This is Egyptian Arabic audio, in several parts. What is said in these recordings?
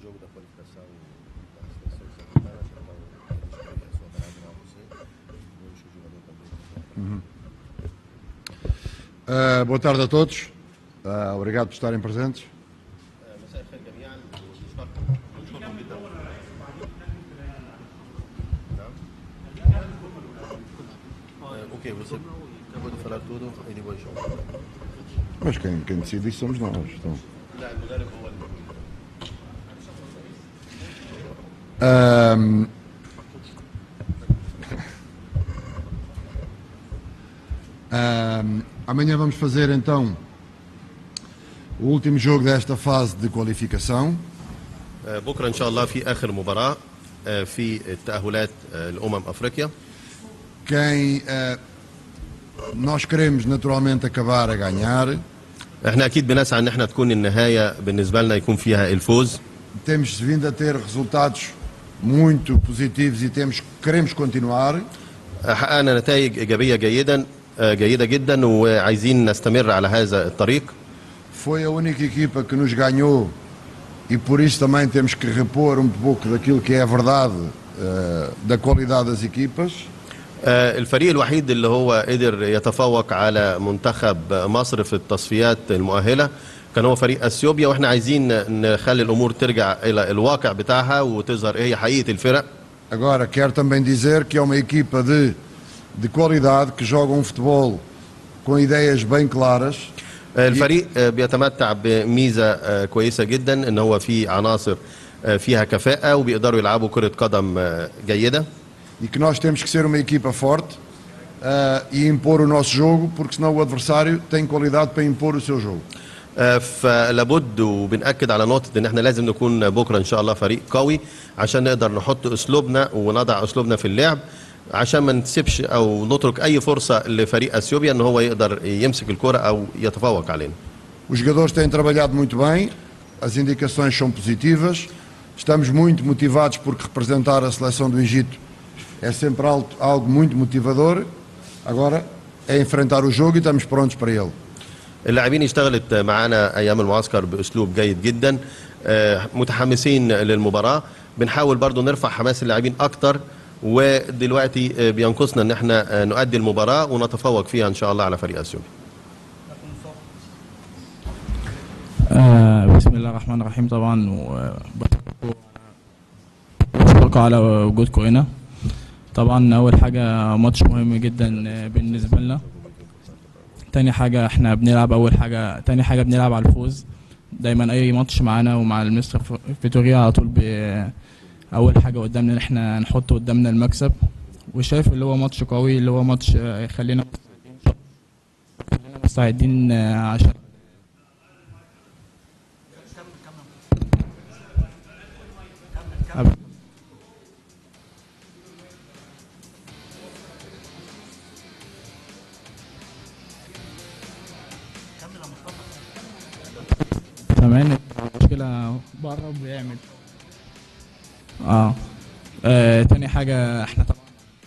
jogo da qualificação da seleção sul-africana, então a sua parada lá você, hoje o jogador também. Ah, boa tarde a todos. Ah, obrigado por estarem presentes. مساء الخير جميعا ونشكركم ونشكركم جدا نعم اوكي você pode falar tudo e depois eu Mas quem, quem decide isso somos nós. Então. لا المدرب هو اللي Ahm, ahm, amanhã vamos fazer então o último jogo desta fase de qualificação. آه، بكره ان شاء الله في اخر مباراه آه، في التاهلات آه، لامم افريقيا Quem ah, nós queremos naturalmente acabar a ganhar. احنا اكيد بنسعى ان احنا تكون النهايه بالنسبه لنا يكون فيها الفوز Temos vindo a ter resultados muito positivos e temos queremos continuar. آه، حققنا نتائج ايجابيه جيدا آه، جيده جدا وعايزين نستمر على هذا الطريق Foi a única equipa que nos ganhou e por isso também temos que repor um pouco daquilo que é a verdade eh, da qualidade das equipas. آه، الفريق الوحيد اللي هو قدر يتفوق على منتخب مصر في التصفيات المؤهله كان هو فريق اثيوبيا واحنا عايزين نخلي الامور ترجع الى الواقع بتاعها وتظهر ايه هي حقيقه الفرق Agora, quero também dizer que é uma equipa de, de qualidade que joga um futebol com ideias bem claras. آه، الفريق آه، بيتمتع بميزه آه، كويسه جدا ان هو فيه عناصر آه، فيها كفاءه وبيقدروا يلعبوا كره قدم آه، جيده e que nós temos que ser uma equipa forte eh, e impor o nosso jogo, porque senão o adversário tem qualidade para impor o seu jogo. آه، فلابد وبنأكد على نقطة ان احنا لازم نكون بكرة ان شاء الله فريق قوي عشان نقدر نحط اسلوبنا ونضع اسلوبنا في اللعب عشان ما نسيبش او نترك اي فرصة لفريق اثيوبيا ان هو يقدر يمسك الكرة او يتفوق علينا Os jogadores têm trabalhado muito bem, as indicações são positivas, estamos muito motivados porque representar a seleção do Egito é sempre algo, algo muito motivador. Agora é enfrentar o jogo e estamos prontos para ele. اللاعبين اشتغلت معانا ايام المعسكر باسلوب جيد جدا آه، متحمسين للمباراة بنحاول برضو نرفع حماس اللاعبين اكتر ودلوقتي آه، بينقصنا ان احنا آه، نؤدي المباراة ونتفوق فيها ان شاء الله على فريق اثيوبيا آه بسم الله الرحمن الرحيم طبعا وبشكركم على وجودكم هنا طبعا اول حاجه ماتش مهم جدا آه، بالنسبه لنا تاني حاجه احنا بنلعب اول حاجه تاني حاجه بنلعب على الفوز دايما اي ماتش معانا ومع المستر ف- فيتوريا على طول ب- اول حاجه قدامنا ان احنا نحط قدامنا المكسب وشايف اللي هو ماتش قوي اللي هو ماتش آه، يخلينا خلينا مستعدين آه، عشان أب- كمان المشكلة بره بيعمل اه, آه تاني حاجة احنا طبعا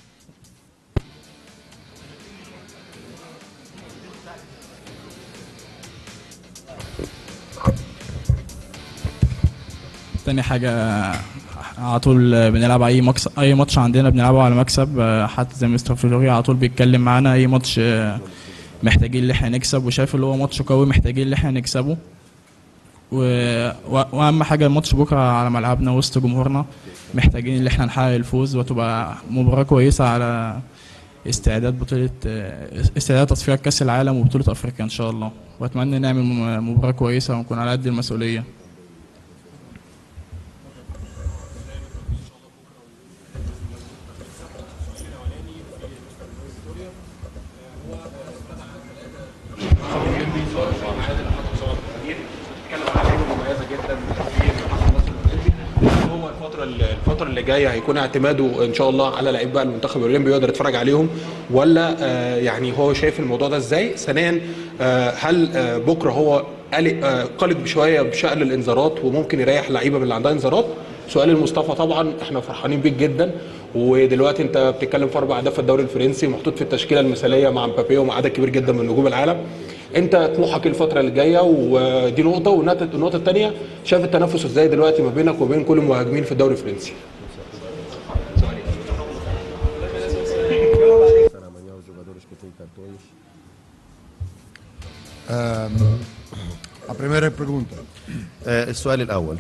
تاني حاجة على طول بنلعب اي مكس... اي ماتش عندنا بنلعبه على مكسب آه، حتى زي مستر فلوري على طول بيتكلم معانا اي ماتش آه، محتاجين ان احنا نكسب وشايف اللي هو ماتش قوي محتاجين ان احنا نكسبه و... و... واهم حاجه الماتش بكره على ملعبنا وسط جمهورنا محتاجين ان احنا نحقق الفوز وتبقى مباراه كويسه على استعداد بطوله آه، استعداد تصفيات كاس العالم وبطوله افريقيا ان شاء الله واتمنى نعمل م- مباراه كويسه ونكون على قد المسؤوليه هو الفترة الفترة اللي جاية هيكون اعتماده إن شاء الله على لعيب بقى المنتخب الأولمبي يقدر يتفرج عليهم ولا آه، يعني هو شايف الموضوع ده إزاي؟ ثانيا آه، هل آه، بكرة هو قلق آه، قلق بشوية بشأن الإنذارات وممكن يريح لعيبة من اللي عندها إنذارات؟ سؤال المصطفى طبعا احنا فرحانين بيك جدا ودلوقتي انت بتتكلم في اربع اهداف في الدوري الفرنسي محطوط في التشكيله المثاليه مع مبابي ومع عدد كبير جدا من نجوم العالم انت طموحك إيه الفتره اللي جايه ودي نقطه والنقطه النقطه الثانيه شايف التنافس ازاي دلوقتي ما بينك وبين كل المهاجمين في الدوري الفرنسي A primeira pergunta. آه، السؤال الاول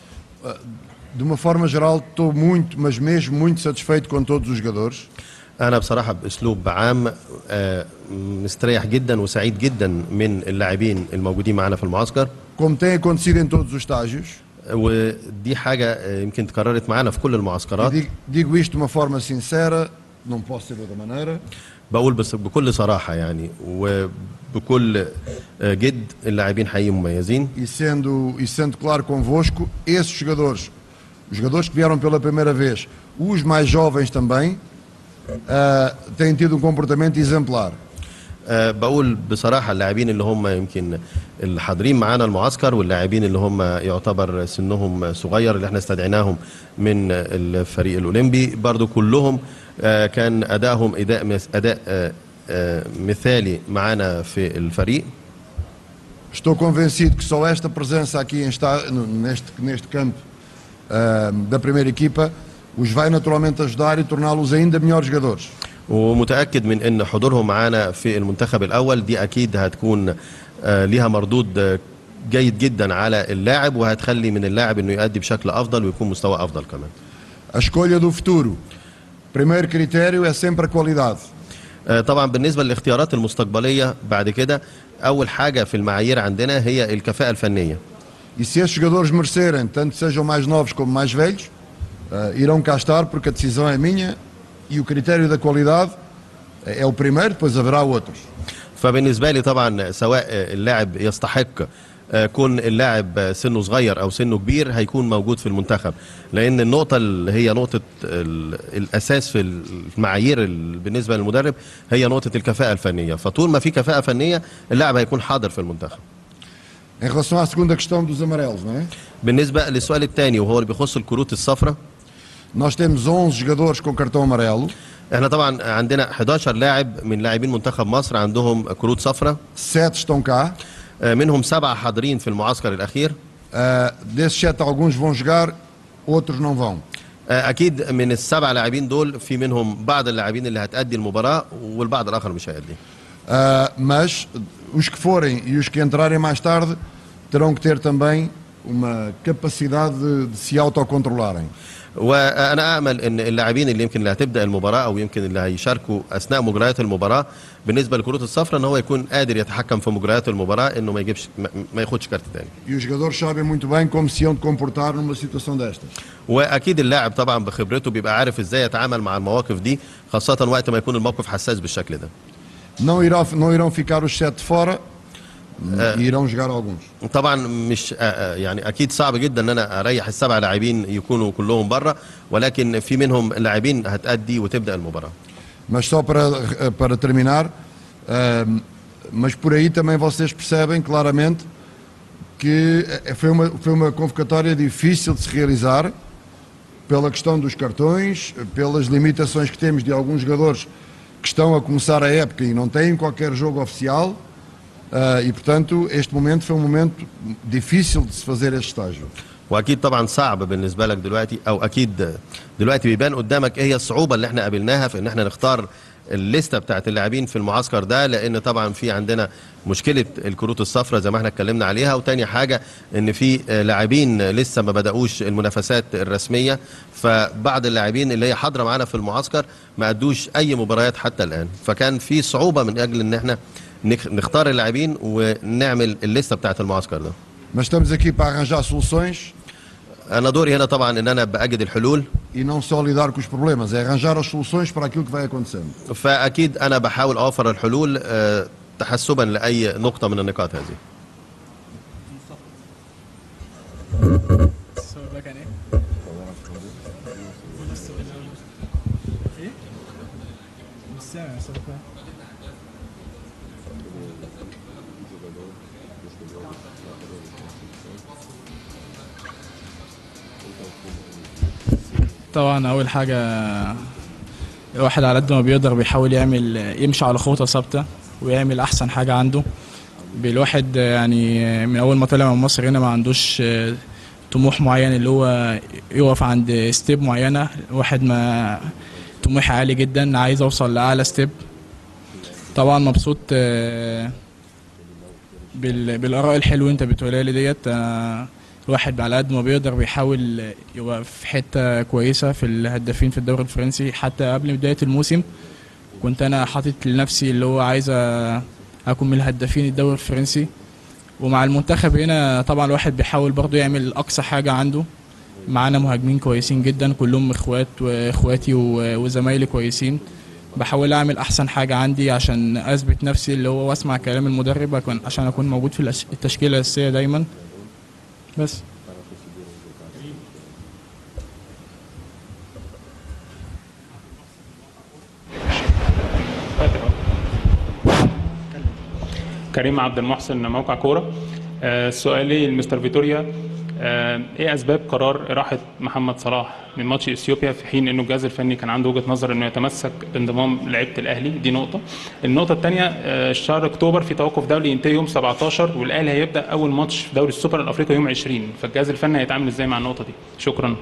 De uma forma geral, estou muito, mas mesmo muito satisfeito com todos os jogadores. انا بصراحه باسلوب عام آه، مستريح جدا وسعيد جدا من اللاعبين الموجودين معانا في المعسكر Como tem acontecido em todos os estágios, ودي حاجه آه، يمكن اتكررت معانا في كل e المعسكرات digo, digo isto de uma forma sincera, não posso ser de outra maneira. بقول بس بكل صراحه يعني وبكل آه، جد اللاعبين حقيقي مميزين E sendo, e sendo claro convosco, esses jogadores, os jogadores que vieram pela primeira vez, os mais jovens também, ah, têm tido um comportamento exemplar. آه، بقول بصراحة اللاعبين اللي هم يمكن اللي حاضرين معانا المعسكر واللاعبين اللي هم يعتبر سنهم صغير اللي احنا استدعيناهم من الفريق الأولمبي برضو كلهم آه، كان أدائهم أداء مس- أداء آه، آه، مثالي معانا في الفريق Estou convencido que só esta presença aqui em está, no- neste, neste campo ah, da primeira equipa os vai naturalmente ajudar e torná-los ainda melhores jogadores. ومتأكد من أن حضورهم معانا في المنتخب الأول دي أكيد هتكون آه، ليها مردود آه، جيد جدا على اللاعب وهتخلي من اللاعب أنه يؤدي بشكل أفضل ويكون مستوى أفضل كمان A escolha do futuro, primeiro critério é sempre a qualidade. آه، طبعا بالنسبه للاختيارات المستقبليه بعد كده اول حاجه في المعايير عندنا هي الكفاءه الفنيه E se esses jogadores merecerem, tanto sejam mais novos como mais velhos, ah, irão cá estar porque a decisão é minha e o critério da qualidade é é o primeiro, depois haverá outros. فبالنسبه لي طبعا سواء آه، اللاعب يستحق آه، كون اللاعب آه، سنه صغير او سنه كبير هيكون موجود في المنتخب لان النقطه اللي هي نقطه ال- الاساس في المعايير ال- بالنسبه للمدرب هي نقطه الكفاءه الفنيه فطول ما في كفاءه فنيه اللاعب هيكون حاضر في المنتخب Em relação à segunda questão dos amarelos, não é? بالنسبه للسؤال الثاني وهو اللي بيخص الكروت الصفراء Nós temos 11 jogadores com cartão amarelo, احنا طبعا عندنا 11 لاعب من لاعبين منتخب مصر عندهم كروت صفراء 7 estão cá. آه، منهم سبعة حاضرين في المعسكر الأخير Ah, desses 7, alguns vão jogar, outros não vão. آه، أكيد من السبع لاعبين دول في منهم بعض اللاعبين اللي هتأدي المباراة والبعض الآخر مش هيأدي Ah, mas os que forem e os que entrarem mais tarde terão que ter também uma capacidade de, de se autocontrolarem. وأنا أأمل أن اللاعبين اللي يمكن اللي هتبدأ المباراة أو يمكن اللي هيشاركوا أثناء مجريات المباراة بالنسبة للكروت الصفراء أن هو يكون قادر يتحكم في مجريات المباراة أنه ما يجيبش ما- ما ياخدش كارت تاني E os jogadores sabem muito bem como se iam de comportar numa situação destas. واكيد اللاعب طبعا بخبرته بيبقى عارف ازاي يتعامل مع المواقف دي خاصه وقت ما يكون الموقف حساس بالشكل ده Não, irá, não irão ficar os 7 fora e irão jogar alguns. طبعا مش آه، آه، يعني اكيد صعب جدا ان انا اريح السبع لاعبين يكونوا كلهم بره ولكن في منهم لاعبين هتأدي وتبدا المباراه Mas só para, para terminar, ahm, mas por aí também vocês percebem claramente que eh, foi uma, foi uma convocatória difícil de se realizar pela questão dos cartões, pelas limitações que temos de alguns jogadores que estão a começar a época e não têm qualquer jogo oficial. ah, e portanto, este momento foi um momento difícil de se fazer este estágio. واكيد طبعا صعب بالنسبه لك دلوقتي او اكيد دلوقتي بيبان قدامك ايه هي الصعوبه اللي احنا قابلناها في ان احنا نختار الليسته بتاعت اللاعبين في المعسكر ده لان طبعا في عندنا مشكله الكروت الصفراء زي ما احنا اتكلمنا عليها وتاني حاجه ان في آه، لاعبين لسه ما بداوش المنافسات الرسميه فبعض اللاعبين اللي هي حاضره معانا في المعسكر ما ادوش اي مباريات حتى الان فكان في صعوبه من اجل ان احنا نخ- نختار اللاعبين ونعمل الليسته بتاعت المعسكر ده Mas estamos aqui para arranjar soluções انا دوري هنا طبعا ان انا باجد الحلول e não só lidar com os problemas, é arranjar as soluções para aquilo que vai acontecendo. فاكيد انا بحاول اوفر الحلول آه، تحسبا لاي نقطه من النقاط هذه السؤال ده كان ايه؟ ايه؟ مش سامع السؤال ده. طبعا اول حاجه الواحد على قد ما بيقدر بيحاول يعمل يمشي على خطه ثابته ويعمل احسن حاجه عنده بالواحد يعني من اول ما طلع من مصر هنا ما عندوش آه، طموح معين اللي هو يقف عند ستيب معينه واحد ما طموحي عالي جدا عايز اوصل لاعلى ستيب طبعا مبسوط آه، بال- بالاراء الحلوه انت بتقولها لي ديت آه، الواحد على قد ما بيقدر بيحاول يبقى في حته كويسه في الهدافين في الدوري الفرنسي حتى قبل بدايه الموسم كنت انا حاطط لنفسي اللي هو عايز أ- اكون من الهدافين الدوري الفرنسي ومع المنتخب هنا طبعا الواحد بيحاول برضه يعمل اقصى حاجه عنده معانا مهاجمين كويسين جدا كلهم اخوات واخواتي و- وزمايلي كويسين بحاول اعمل احسن حاجه عندي عشان اثبت نفسي اللي هو واسمع كلام المدرب أكون عشان اكون موجود في الأس- التشكيله الاساسيه دايما بس كريم عبد المحسن موقع كوره آه، سؤالي لمستر فيتوريا آه، ايه اسباب قرار اراحه محمد صلاح من ماتش اثيوبيا في حين انه الجهاز الفني كان عنده وجهه نظر انه يتمسك بانضمام لعيبه الاهلي دي نقطه النقطه الثانيه شهر اكتوبر في توقف دولي ينتهي يوم 17 والاهلي هيبدا اول ماتش في دوري السوبر الافريقي يوم 20 فالجهاز الفني هيتعامل ازاي مع النقطه دي شكرا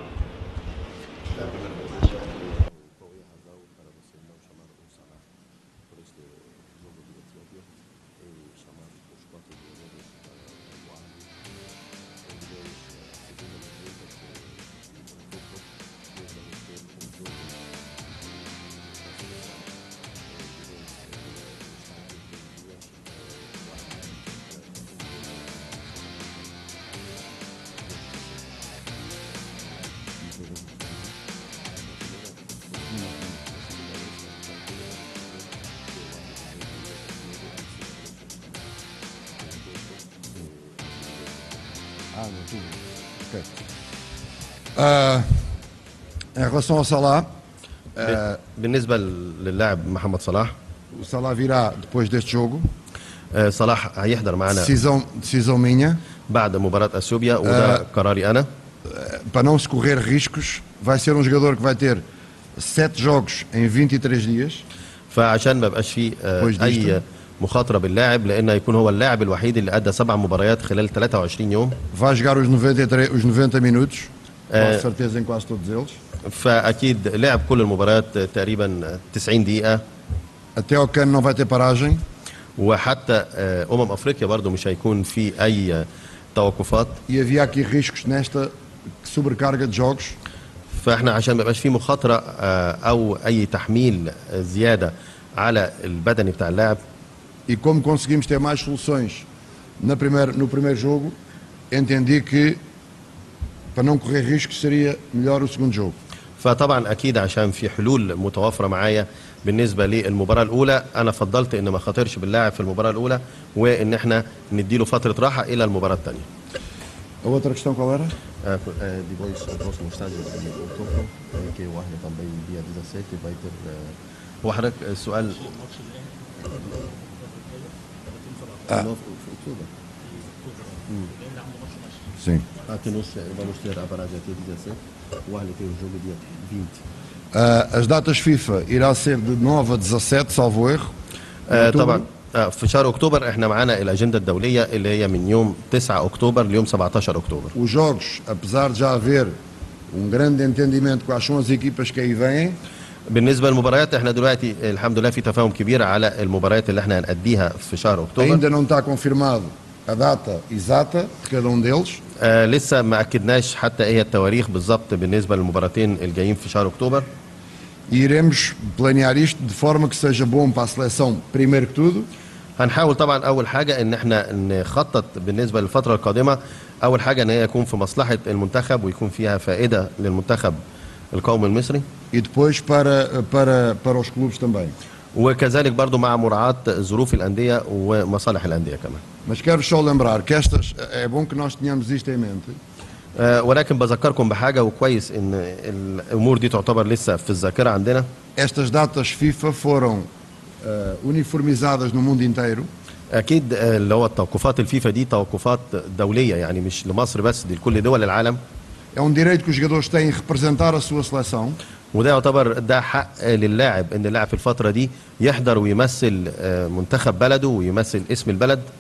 Ah, em relação ao Salah, بالنسبه للاعب محمد صلاح o Salah virá depois deste jogo. آه، صلاح هيحضر معانا Decisão, decisão minha. بعد مباراه اثيوبيا وده قراري انا Para não se correr riscos, vai ser um jogador que vai ter sete jogos em 23 dias. فعشان ما يبقاش فيه آه، كويس اي جدا. مخاطره باللاعب لان هيكون هو اللاعب الوحيد اللي ادى سبع مباريات خلال 23 يوم Vai jogar os 93, os 90 minutos. Com certeza em quase todos eles. فاكيد لعب كل المباريات تقريبا 90 دقيقه Até ao cano não vai ter paragem. وحتى آه، امم افريقيا برضو مش هيكون في اي آه، توقفات E havia aqui riscos nesta sobrecarga de jogos. فاحنا عشان ما يبقاش في مخاطره آه، او اي تحميل آه، زياده على البدني بتاع اللاعب E como conseguimos ter mais soluções na primeira, no primeiro jogo, entendi que para não correr riscos seria melhor o segundo jogo. فطبعا اكيد عشان في حلول متوفره معايا بالنسبه للمباراه الاولى انا فضلت ان ما خاطرش باللاعب في المباراه الاولى وان احنا نديله فتره راحه الى المباراه الثانيه A outra questão qual era? depois o próximo estádio que واحده também dia 17 vai ter هو حضرتك السؤال Sim. Aqui nós vamos ter a paragem até 17 o Ahly tem o jogo dia 20 Ah, as datas FIFA irá ser de 9 a 17, salvo erro. آه أكتوبر. طبعا آه في شهر اكتوبر احنا معانا الاجنده الدوليه اللي هي من يوم 9 اكتوبر ليوم 17 اكتوبر Os jogos, apesar de já haver um grande entendimento quais são as equipas que aí vêm, بالنسبه للمباريات احنا دلوقتي الحمد لله في تفاهم كبير على المباريات اللي احنا هنأديها في شهر اكتوبر ainda não está confirmado a data exata de cada um deles. آه لسه ما اكدناش حتى ايه التواريخ بالظبط بالنسبه للمباراتين الجايين في شهر اكتوبر E iremos planear isto de forma que seja bom para a seleção, primeiro que tudo, هنحاول طبعا اول حاجه ان احنا نخطط بالنسبه للفتره القادمه اول حاجه ان هي يكون في مصلحه المنتخب ويكون فيها فائده للمنتخب القومي المصري e depois para, para, para os clubes também. وكذلك برضو مع مراعاه ظروف الانديه ومصالح الانديه كمان Mas quero só lembrar que estas, é bom que nós tenhamos isto em mente, آه، ولكن بذكركم بحاجه وكويس ان الامور دي تعتبر لسه في الذاكره عندنا estas datas FIFA foram ah, uniformizadas no mundo inteiro اكيد آه، اللي هو التوقفات الفيفا دي توقفات دوليه يعني مش لمصر بس دي لكل دول العالم É um direito que os jogadores têm em representar a sua seleção وده يعتبر ده حق للاعب ان اللاعب في الفتره دي يحضر ويمثل آه، منتخب بلده ويمثل اسم البلد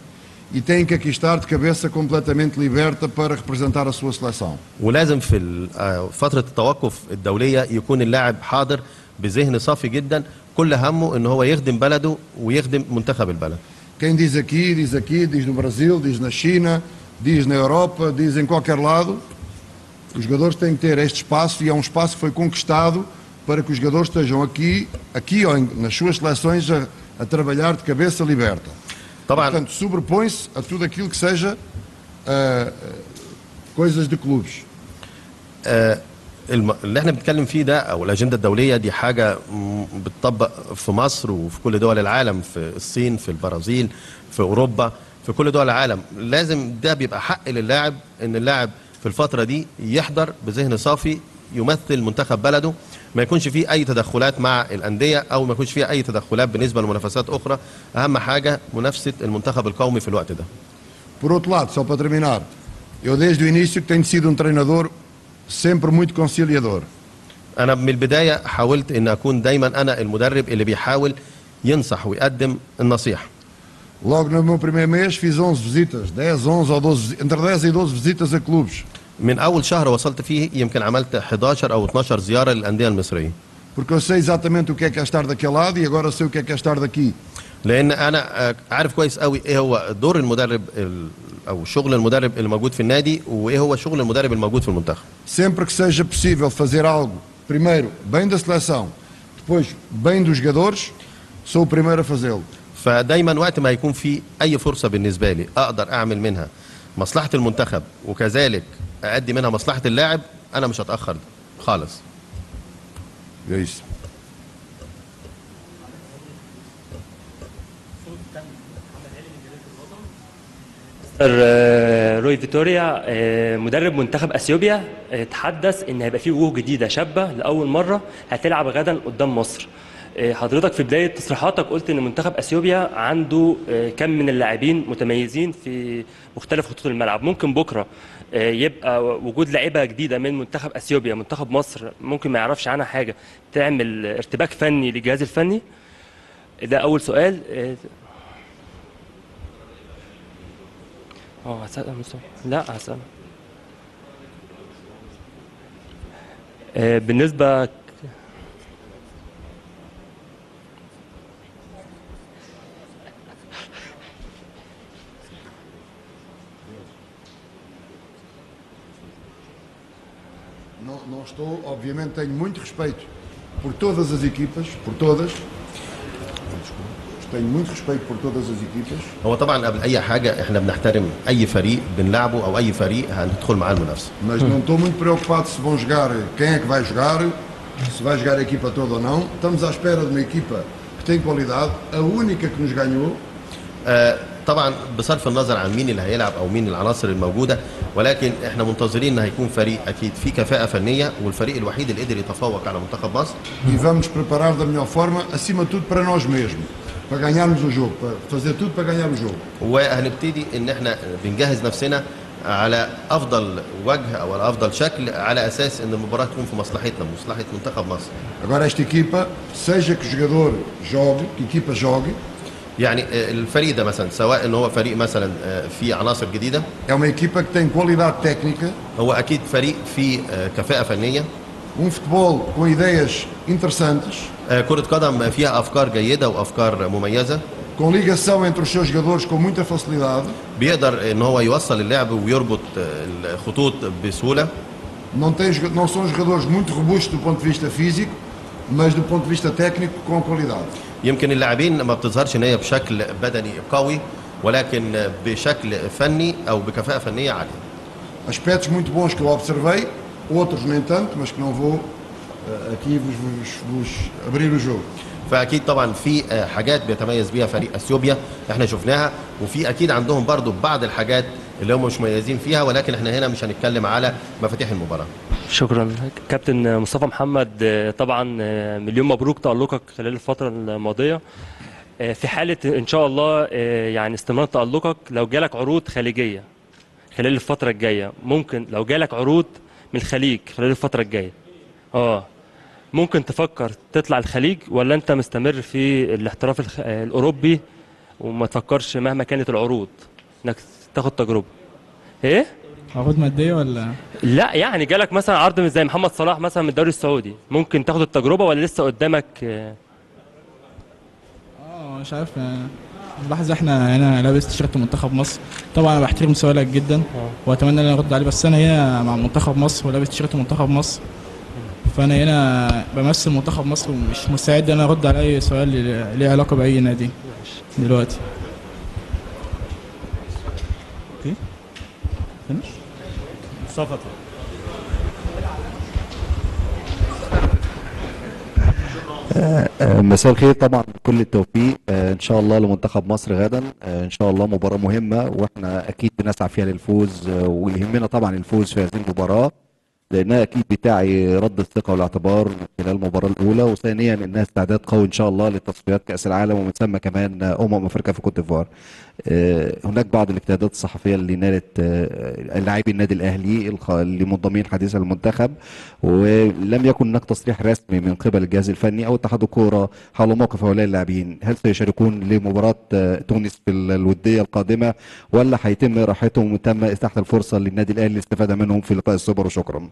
e têm que aqui estar de cabeça completamente liberta para representar a sua seleção. ولازم في ال- آه، فتره التوقف الدوليه يكون اللاعب حاضر بذهن صافي جدا كل همه ان هو يخدم بلده ويخدم منتخب البلد Quem diz aqui, diz aqui, diz no Brasil, diz na China, diz na Europa, diz em qualquer lado. Os jogadores têm que ter este espaço e é um espaço que foi conquistado para que os jogadores estejam aqui, aqui ou em- nas suas seleções a, a trabalhar de cabeça liberta. طبعا Portanto, sobrepõe-se a tudo aquilo que seja ah, ah, coisas de clubes. الم... اللي احنا بنتكلم فيه ده او الاجنده الدوليه دي حاجه م- بتطبق في مصر وفي كل دول العالم في الصين في البرازيل في اوروبا في كل دول العالم لازم ده بيبقى حق للاعب ان اللاعب في الفتره دي يحضر بذهن صافي يمثل منتخب بلده ما يكونش فيه اي تدخلات مع الانديه او ما يكونش فيه اي تدخلات بالنسبه لمنافسات اخرى اهم حاجه منافسه المنتخب القومي في الوقت ده Por outro lado, só para terminar, eu desde o início que tenho sido um treinador sempre muito conciliador. انا من البدايه حاولت ان اكون دايما انا المدرب اللي بيحاول ينصح ويقدم النصيحه Logo no meu primeiro mês fiz 11 visitas, 10, 11 ou 12, visi- entre 10 e 12 visitas a clubes, من اول شهر وصلت فيه يمكن عملت 11 او 12 زياره للانديه المصريه porque eu sei exatamente o que é que é estar daquele lado e agora sei o que é que é estar daqui. لان انا آه، عارف كويس قوي ايه هو دور المدرب ال- او شغل المدرب اللي موجود في النادي وايه هو شغل المدرب الموجود في المنتخب Sempre que seja possível fazer algo, primeiro bem da seleção, depois bem dos jogadores, sou o primeiro a fazê-lo. فدايما وقت ما يكون في اي فرصه بالنسبه لي اقدر اعمل منها مصلحه المنتخب وكذلك اادي منها مصلحه اللاعب انا مش هتاخر خالص É isso. مستر آه، روي فيتوريا آه، مدرب منتخب اثيوبيا آه، تحدث ان هيبقى في وجوه جديده شابه لاول مره هتلعب غدا قدام مصر آه، حضرتك في بدايه تصريحاتك قلت ان منتخب اثيوبيا عنده آه، كم من اللاعبين متميزين في مختلف خطوط الملعب ممكن بكره آه، يبقى وجود لعيبه جديده من منتخب اثيوبيا منتخب مصر ممكن ما يعرفش عنها حاجه تعمل ارتباك فني للجهاز الفني ده اول سؤال آه، اه هسأل مصطفى لا هسأل آه، بالنسبة Não, não estou, obviamente tenho muito respeito por todas as equipas, por todas. Tenho muito respeito por todas as equipas. هو طبعا قبل اي حاجه احنا بنحترم اي فريق بنلعبه او اي فريق هندخل معاه المنافسه Mas não estou muito preocupado se vão jogar, quem é que vai jogar, se vai jogar a equipa toda ou não. Estamos à espera de uma equipa que tem qualidade, a única que nos ganhou, آه، طبعا بصرف النظر عن مين اللي هيلعب او مين العناصر الموجوده ولكن احنا منتظرين ان هيكون فريق اكيد فيه كفاءه فنيه والفريق الوحيد اللي قدر يتفوق على منتخب مصر e vamos preparar da melhor forma, acima de tudo para nós mesmos, para ganharmos o jogo, para fazer tudo para ganhar o jogo. وهنبتدي ان احنا بنجهز نفسنا على افضل وجه او على افضل شكل على اساس ان المباراه تكون في مصلحتنا مصلحه منتخب مصر Agora esta equipa, seja que o jogador jogue, que a equipa jogue, يعني آه، الفريق ده مثلا سواء ان هو فريق مثلا آه، فيه عناصر جديده é uma equipa que tem qualidade técnica, هو اكيد فريق فيه آه، كفاءه فنيه um futebol com ideias interessantes, آه، كره قدم فيها افكار جيده وافكار مميزه com ligação entre os seus jogadores com muita facilidade. بيقدر ان هو يوصل اللعب ويربط آه، الخطوط بسهوله Não, tem, joga- não são jogadores muito robustos do ponto de vista físico, mas do ponto de vista técnico com qualidade. يمكن اللاعبين ما بتظهرش ان هي بشكل بدني قوي ولكن آه، بشكل فني او بكفاءه فنيه عاليه Aspectos muito bons que eu observei, outros nem tanto, mas que não vou eh, aqui vos, vos, vos abrir o jogo. فاكيد طبعا في آه، حاجات بيتميز بيها فريق اثيوبيا احنا شفناها وفي اكيد عندهم برضو بعض الحاجات اللي هم مش مميزين فيها ولكن احنا هنا مش هنتكلم على مفاتيح المباراه شكرا كابتن مصطفى محمد آه، طبعا آه، مليون مبروك تألقك خلال الفترة الماضية آه، في حالة إن شاء الله آه، يعني استمرار تألقك لو جالك عروض خليجية خلال الفترة الجاية ممكن لو جالك عروض من الخليج خلال الفترة الجاية اه ممكن تفكر تطلع الخليج ولا انت مستمر في الاحتراف الخ- آه، الأوروبي وما تفكرش مهما كانت العروض انك تاخد تجربه ايه عقود ماديه ولا لا يعني جالك مثلا عرض من زي محمد صلاح مثلا من الدوري السعودي ممكن تاخد التجربه ولا لسه قدامك آه، اه مش عارف يعني ملاحظ احنا هنا لابس تيشيرت منتخب مصر طبعا انا بحترم سؤالك جدا واتمنى ان انا ارد عليه بس انا هنا مع منتخب مصر ولابس تيشيرت منتخب مصر فانا هنا بمثل منتخب مصر ومش مستعد ان انا ارد على اي سؤال ليه ليه علاقه باي نادي دلوقتي مساء الخير طبعا كل التوفيق آه، ان شاء الله لمنتخب مصر غدا آه، ان شاء الله مباراة مهمة واحنا اكيد بنسعى فيها للفوز آه، ويهمنا طبعا الفوز في هذه المباراة لانها اكيد بتاعي رد الثقة والاعتبار من خلال المباراة الاولى وثانيا انها استعداد قوي ان شاء الله لتصفيات كأس العالم ومن ثم كمان آه، امم افريقيا في كوت ديفوار آه، هناك بعض الاجتهادات الصحفية اللي نالت آه، لاعبي النادي الاهلي الخ- اللي منضمين حديثا للمنتخب ولم يكن هناك تصريح رسمي من قبل الجهاز الفني او اتحاد الكوره حول موقف هؤلاء اللاعبين هل سيشاركون لمباراه آه، تونس في ال- الوديه القادمه ولا هيتم راحتهم وتم اتاحه الفرصه للنادي الاهلي للاستفاده منهم في لقاء السوبر وشكرا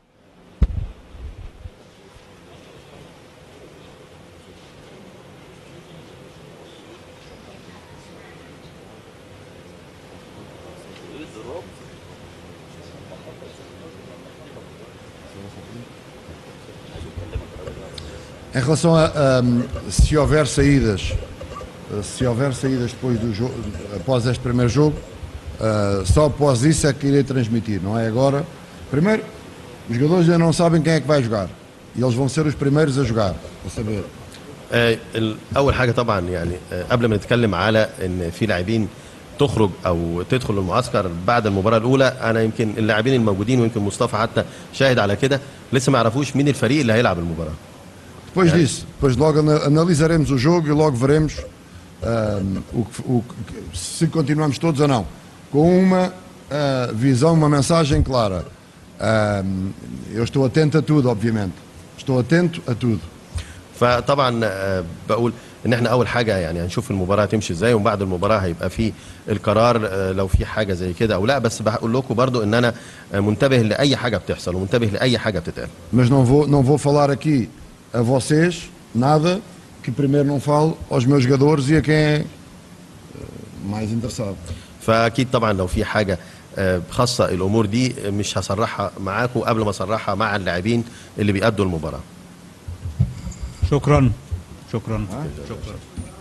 Em relação a, ahm, se houver saídas, eh, se houver saídas depois do jogo, após este primeiro jogo, ah, só após isso é que irei transmitir, não é agora. Primeiro, os jogadores ainda não sabem quem é que vai jogar. E eles vão ser os primeiros a jogar, a saber. آه، ال- اول حاجه طبعا يعني آه، قبل ما نتكلم على ان في لاعبين تخرج او تدخل المعسكر بعد المباراه الاولى انا يمكن اللاعبين الموجودين ويمكن مصطفى حتى شاهد على كده لسه ما يعرفوش مين الفريق اللي هيلعب المباراه Depois disso, depois logo ana- analisaremos o jogo e logo veremos ahm, o que- o que- se continuamos todos ou não. Com uma ah, visão, uma mensagem clara. Ahm, eu estou atento a tudo, obviamente. Estou atento a tudo. فطبعا آه، بقول ان احنا اول حاجه يعني هنشوف المباراه هتمشي ازاي وبعد المباراه هيبقى في القرار آه، لو في حاجه زي كده او لا بس بقول لكم برضو ان انا آه، منتبه لاي حاجه بتحصل ومنتبه لاي حاجه بتتقال Mas não vou, não vou falar aqui a vocês nada que primeiro não falo aos meus jogadores e a quem é ah, mais interessado. فاكيد طبعا لو في حاجه آه، خاصه الامور دي آه، مش هصرحها معاكم قبل ما اصرحها مع اللاعبين اللي بيأدوا المباراه شكرا شكرا شكرا